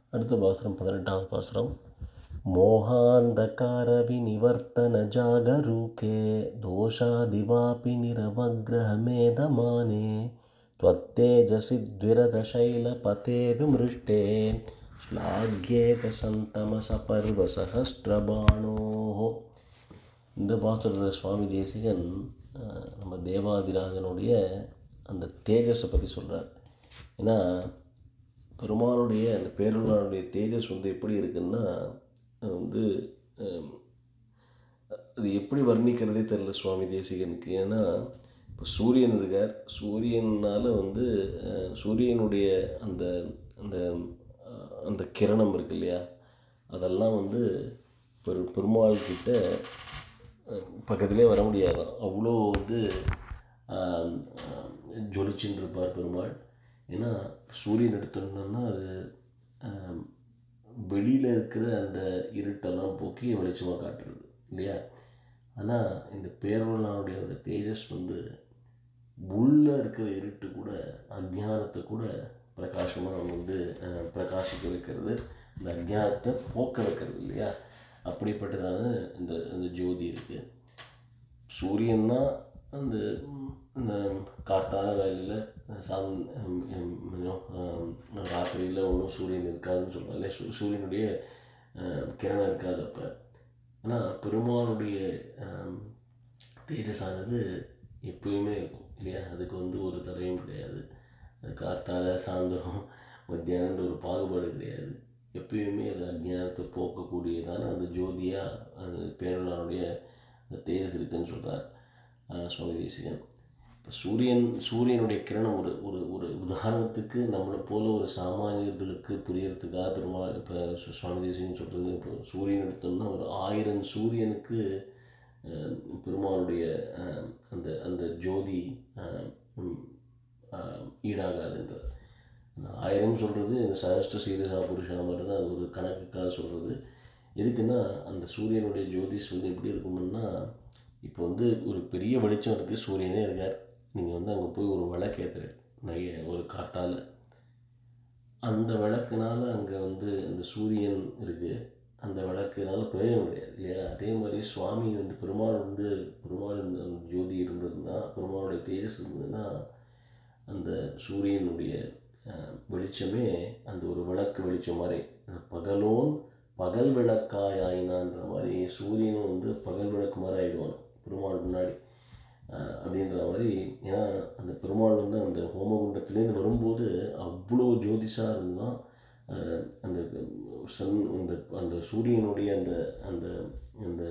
அடுத்த பாசுரம் பதினெட்டாவது பாசுரம் மோகாந்தகார விநிவர்த்தன ஜாகரூகே தோஷாதிவாபி நிரவக்ரஹமேதமானே त्वत्तेजसि द्विरदशैलपते विमृष्टे श्लाघ्येत சந்தமசபர்வசஹஸ்ரபாணோः இந்த பாசுரத்தில் சுவாமி தேசிகன் அஹ், நம்ம தேவாதிராஜனுடைய அந்த தேஜஸை பற்றி சொல்கிறார் ஏன்னா பெருமாளுடைய அந்த பேருளானுடைய தேஜஸ் வந்து எப்படி இருக்குன்னா அஹ், வந்து அஹ், அது எப்படி வர்ணிக்கிறதே தெரில சுவாமி தேசிகனுக்கு ஏன்னா இப்போ சூரியன் இருக்கார் சூரியனால் வந்து அஹ், சூரியனுடைய அந்த அந்த அஹ், அந்த கிரணம் இருக்கு இல்லையா அதெல்லாம் வந்து பெரு பெருமாள் கிட்ட அஹ், பக்கத்திலே வர முடியாதாம் அவ்வளோ வந்து ஆஹ், ஆஹ், ஜொலிச்சுன்னு இருப்பார் பெருமாள் ஏன்னா சூரியன் எடுத்துட்டோம்னா அது வெளியில் இருக்கிற அந்த இருட்டெல்லாம் போக்கி வெளிச்சமாக காட்டுறது இல்லையா ஆனால் இந்த பேரொருளானுடைய ஒரு தேஜஸ் வந்து உள்ளே இருக்கிற இருட்டு கூட அஜ்ஞானத்தை கூட பிரகாசமாக வந்து அஹ், பிரகாசிக்க வைக்கிறது இந்த அஜ்ஞானத்தை போக்க வைக்கிறது இல்லையா அப்படிப்பட்டதான இந்த இந்த ஜோதி இருக்குது சூரியன்னா அந்த ம், இந்த கார்த்தால வேலையில் சாந் ராத்திரியில் ஒன்றும் சூரியன் இருக்காதுன்னு சொல்கிறாங்க இல்லை சூ- சூரியனுடைய அஹ், கிரணம் இருக்காது அப்போ ஆனால் பெருமாளுடைய அஹ், தேஜஸானது எப்பயுமே இருக்கும் இல்லையா அதுக்கு வந்து ஒரு தடையும் கிடையாது அது கார்த்தால சாயந்தரம் மத்தியானன்ற ஒரு பாகுபாடு கிடையாது எப்பயுமே அது அஜ்ஞானத்தை போக்கக்கூடியதான அந்த ஜோதியாக அந்த பேரலானுடைய அந்த தேஜஸ் இருக்குன்னு சொல்கிறார் சுவாமி தேசிகன் இப்போ சூரியன் சூரியனுடைய கிரணம் ஒரு ஒரு ஒரு உதாரணத்துக்கு நம்மளை போல ஒரு சாமானியர்களுக்கு புரியறதுக்காக பெருமாள் இப்போ சு- சுவாமி தேசிகன் சொல்கிறது இப்போ சூரியன் எடுத்தோம்னா ஒரு ஆயிரம் சூரியனுக்கு அஹ், பெருமாளுடைய அஹ், அந்த அந்த ஜோதி அஹ், ம், அஹ், ஈடாகாதுன்றார் அந்த ஆயிரம் சொல்கிறது இந்த சஹஸ்ட சீரசா புருஷா மாதிரி தான் அது ஒரு கணக்குக்காக சொல்கிறது எதுக்குன்னா அந்த சூரியனுடைய ஜோதிஷ் வந்து எப்படி இருக்கும்னா இப்போ வந்து ஒரு பெரிய வெளிச்சம் இருக்குது சூரியனே இருக்கார் நீங்கள் வந்து அங்கே போய் ஒரு விளக்கு ஏற்றுற நைய ஒரு காத்தால் அந்த விளக்குனால அங்கே வந்து அந்த சூரியன் இருக்குது அந்த விளக்குனால பிரயோஜனம் கிடையாது இல்லையா அதே மாதிரி சுவாமி வந்து பெருமாள் வந்து பெருமாள் இந்த அந்த ஜோதி இருந்ததுன்னா பெருமாளுடைய தேஜஸ் இருந்ததுன்னா அந்த சூரியனுடைய அஹ், வெளிச்சமே அந்த ஒரு விளக்கு வெளிச்சம் மாதிரி அந்த பகலோன் பகல் விளக்காய் ஆயினான்ற மாதிரி சூரியனும் வந்து பகல் விளக்கு மாதிரி ஆயிடுவான் பெருமாள் முன்னாடி அஹ், அப்படின்ற மாதிரி ஏன்னா அந்த பெருமாள் வந்து அந்த ஹோமகுண்டத்துலேருந்து வரும்போது அவ்வளோ ஜோதிஷாக இருந்தால் அந்த சன் அந்த அந்த சூரியனுடைய அந்த அந்த அந்த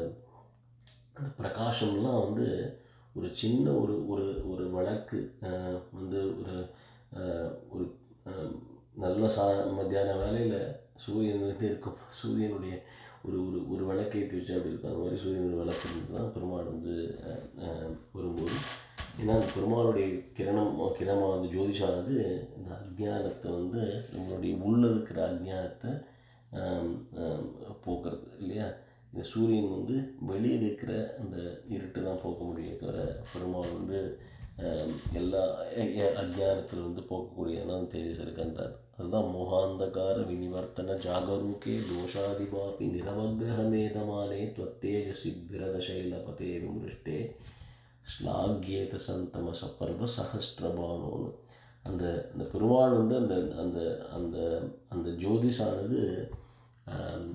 அந்த பிரகாசம்லாம் வந்து ஒரு சின்ன ஒரு ஒரு ஒரு விளக்கு அஹ், வந்து ஒரு அஹ், ஒரு அஹ், நல்ல சா மத்தியான வேலையில் சூரியன் வந்து இருக்கும் சூரியனுடைய ஒரு ஒரு ஒரு விளக்கு ஏற்றி வச்சா அப்படி இருக்கும் அந்த மாதிரி சூரியனுடைய விளக்கு இருந்து தான் பெருமாள் வந்து அஹ், அஹ், வரும்போது ஏன்னா அந்த பெருமாளுடைய கிரணம் கிரணமாக வந்து ஜோதிஷானது இந்த அஜ்ஞானத்தை வந்து நம்மளுடைய உள்ளே இருக்கிற அஜ்ஞானத்தை ஆம், ஆம், போக்குறது இல்லையா இந்த சூரியன் வந்து வெளியில் இருக்கிற அந்த இருட்டை தான் போக்க முடியும் தவிர பெருமாள் வந்து ஆம், எல்லா அ- அ- அஜ்ஞானத்தில் வந்து போக்கக்கூடியதான் தேஜஸ் இருக்கின்றார் அதுதான் மோகாந்தகார வினிவர்த்தன ஜாகரூகே தோஷாதிபாபி நிரவகிரகமேதமானே त्वत्तेजसि விரதசைலபதே விமிருஷ்டே ஸ்லாகியேத சந்தமச பர்வ சஹஸ்ரபானோன்னு அந்த அந்த பெருமாள் வந்து அந்த அந்த அந்த அந்த ஜோதிஷானது ஆம்,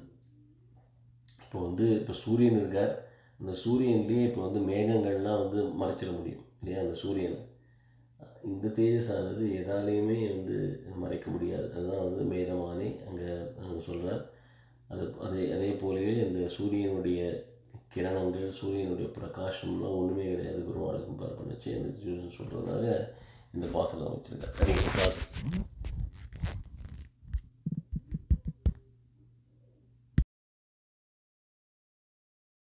இப்போ வந்து இப்போ சூரியன் இருக்கார் அந்த சூரியன்லேயே இப்போ வந்து மேகங்கள்லாம் வந்து மறைச்சிட முடியும் இல்லையா அந்த சூரியனை இந்த தேஜஸானது எதாலேயுமே வந்து மறைக்க முடியாது அதுதான் வந்து மேகமானே அங்கே சொல்கிறார் அது அதே அதே போலவே இந்த சூரியனுடைய கிரணங்கள் சூரியனுடைய பிரகாசம்லாம் ஒன்றுமே கிடையாது பெருமாளுக்கு கம்பேர் பண்ணிச்சு அந்த சொல்கிறதாக இந்த பாசனம் வச்சுருக்கார் பாசம்